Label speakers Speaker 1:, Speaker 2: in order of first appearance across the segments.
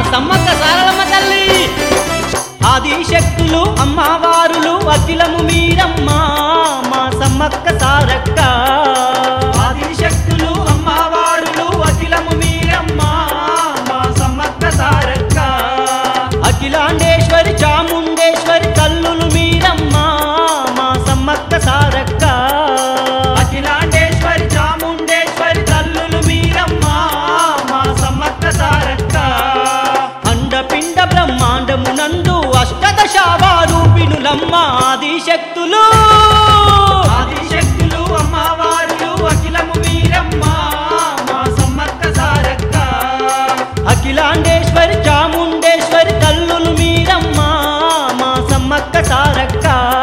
Speaker 1: సమ్మక్క సారలమ్మ తల్లి ఆదిశక్తులు అమ్మవారులు అఖిలము మీరమ్మ మా సమ్మక్క సారక్క ఆదిశక్తులు అమ్మవారులు అఖిలము మీరమ్మ మా సమ్మక్క సారక్క అఖిలాండేశ్వరి చాముండేశ్వరి తల్లులు మీరమ్మ మా సమ్మక్క సారక్క అఖిలాండేశ్వరి చాముండేశ్వరి తల్లులు మీరమ్మ మా సమ్మక్క సారక్క అండపిండ బ్రహ్మాండమునందు అష్టదశావారూపిణులమ్మ ఆదిశక్తులు ఆదిశక్తులు అమ్మవారులు అఖిలము మీరమ్మ మా సమ్మక్క సారక్క అఖిలాండేశ్వరి చాముండేశ్వరి తల్లులు మీరమ్మ మా సమ్మక్క సారక్క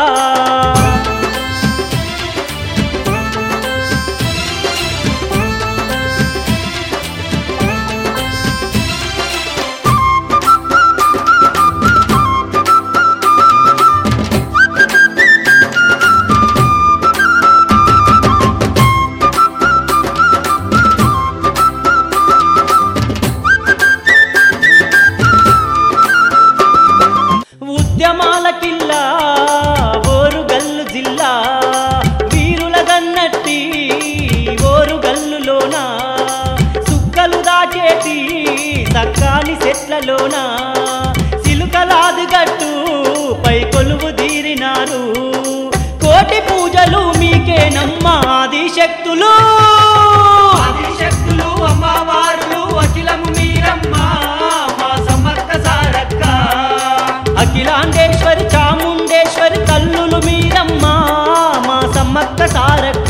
Speaker 1: ఉద్యమాల కిల్లా ఓరుగల్లు జిల్లా వీరుల గన్నట్టి ఓరుగల్లులోన సుక్కలు దాచేటి సక్కాని చెట్లలోన సిలుకలాది గట్టు పై కొలువు తీరినారు కోటి పూజలు మీకేనమ్మా ఆదిశక్తులు ఆదిశక్తులు అమ్మవారులు అఖిలము మీరమ్మ మా సమ్మక్క సారక్క అఖిలాండేశ్వరి చాముండేశ్వరి తల్లులు మీరమ్మ మా సమ్మక్క సారక్క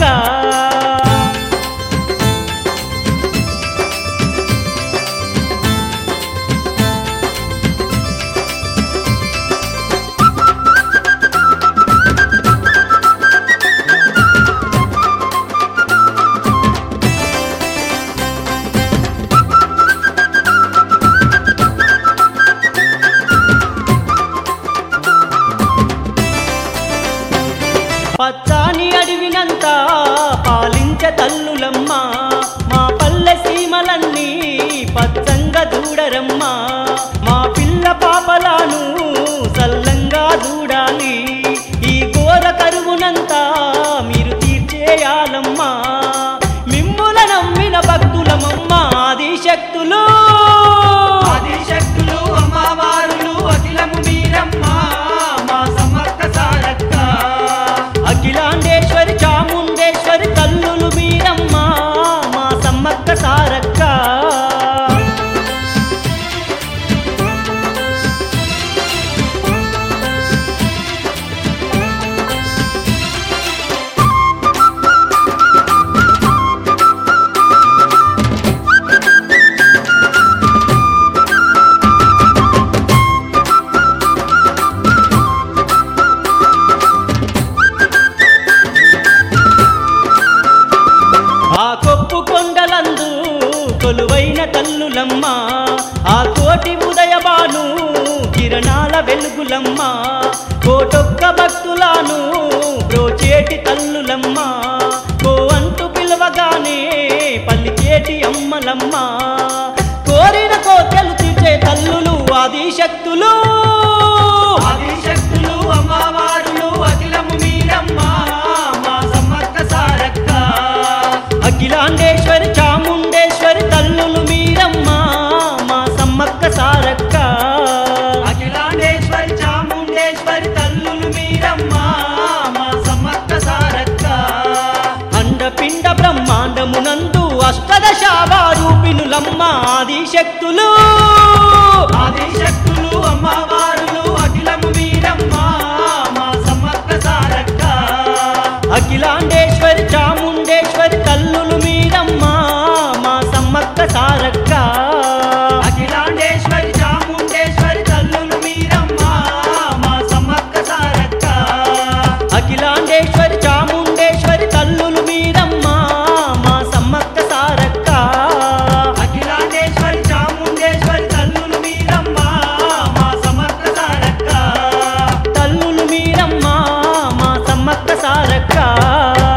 Speaker 1: పచ్చాని అడవినంత పాలించ తల్లులమ్మ మా పల్లె సీమలన్నీ పచ్చంగా దూడరమ్మ మా పిల్ల పాపలాను సల్లంగా దూడాలి ఈ ఘోర కరువునంతా మీరు తీర్చేయాలమ్మా మిమ్ముల నమ్మిన భక్తులమమ్మ ఆదిశక్తులు ఆదిశక్తులు అమ్మవారులు అఖిలము మీరమ్మ మా సమ్మక్క సారక్క అఖిలాండేశ్వరి చాముండేశ్వరి తల్లులు మీరమ్మ మా సమ్మక్క సారక్క ఆ కొప్పు కొండలందు కొలువైన తల్లులమ్మ ఆ కోటి ఉదయబాను కిరణాల వెలుగులమ్మ కోటొక్క భక్తులాను బ్రోచేటి తల్లులమ్మ కో అంటూ పిలవగానే పలికేటి అమ్మలమ్మ కోరిన కోతలు తీర్చే తల్లులు ఆదిశక్తులు ఆదిశక్తులు అమ్మవారులు అఖిలము మీరమ్మ మా సమ్మక్క సారక్క అఖిలాండేశ్వరి చాముండేశ్వరి తల్లులు మీరమ్మ మా సమ్మక్క సారక్క అఖిలాండేశ్వరి చాముండేశ్వరి తల్లులు మీరమ్మ మా సమ్మక్క సారక్క అండపిండ బ్రహ్మాండమునందు అష్టదశావారూపిణులమ్మ ఆదిశక్తులు ఆదిశక్తులు అమ్మవారులు అఖిలము మీరమ్మ మా సమ్మక్క సారక్క అఖిలాండేశ్వరి చాముండేశ్వరి తల్లులు మీరమ్మ మా సమ్మక్క సారక్క అఖిలాండేశ్వరి చాముండేశ్వరి తల్లులు మీరమ్మ మా సమ్మక్క సారక్క అఖిలాండేశ్వరి చాముండేశ్వరి తల్లులు మీరమ్మ మా సమ్మక్క సారక్క అఖిలాండేశ్వరి చాముండేశ్వరి తల్లులు మీరమ్మ మా సమ్మక్క సారక్క తల్లులు మీరమ్మ మా సమ్మక్క సారక్క